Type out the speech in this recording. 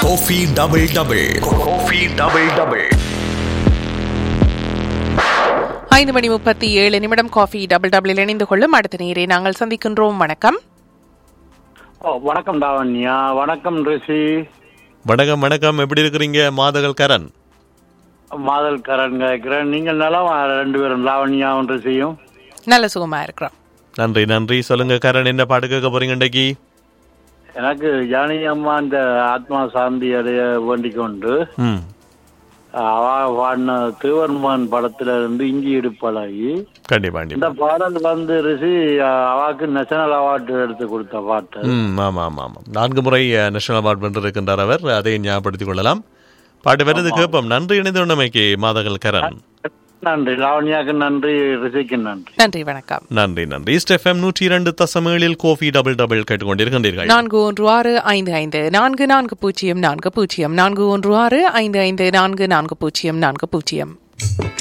Kofi double double coffee double double ஐந்து மணி முப்பத்தி ஏழு நிமிடம் காஃபி டபுள் டபுளில் இணைந்து கொள்ளும் அடுத்த நேரே நாங்கள் சந்திக்கின்றோம் வணக்கம் ஓ வணக்கம் லாவண்யா வணக்கம் ரிஷி வணக்கம் வணக்கம் எப்படி இருக்கிறீங்க மாதகள் கரண் மாதல் கரண் கேட்கிறேன் நீங்கள் நலம் ரெண்டு பேரும் லாவண்யாவும் ரிஷியும் நல்ல சுகமா இருக்கிறோம் நன்றி நன்றி சொல்லுங்க கரண் என்ன பாட்டு கேட்க போறீங்க இன்றைக்கு எனக்கு ஜானகி அம்மா இந்த ஆத்மா சாந்தி அடைய வேண்டிக் கொண்டு ம் அவ பாடின திருவன்மான் படத்துல இருந்து இஞ்சி இடுப்பழகி கண்டிப்பா இந்த கண்டிப்பா பாடல் வந்து ரிஷி அவாக்கு நேஷனல் அவார்டு எடுத்து கொடுத்த பாட்டு ம் ஆமா ஆமா ஆமா நான்கு முறை நேஷனல் அவார்ட் வென்று இருக்கின்றார் அவர் அதை ஞாபகப்படுத்திக் கொள்ளலாம் பாட்டு வருது கேட்போம் நன்றி இணைந்து உண்மைக்கு மாதகள் கரண் நன்றி லாவண்யாக்கு நன்றி ரிஷிக்கு நன்றி நன்றி வணக்கம் நன்றி நன்றி ஸ்டெஃப்எம் நூற்றி இரண்டு தசமேழில் கோஃபி டபுள் டபுள் கேட்டுக்கொண்டிருக்கின்றீர்கள் நான்கு ஒன்று ஆறு ஐந்து ஐந்து நான்கு நான்கு பூஜ்ஜியம் நான்கு பூஜ்ஜியம் நான்கு ஒன்று ஆறு ஐந்து ஐந்து நான்கு நான்கு பூஜ்ஜியம் நான்கு பூஜ்ஜியம்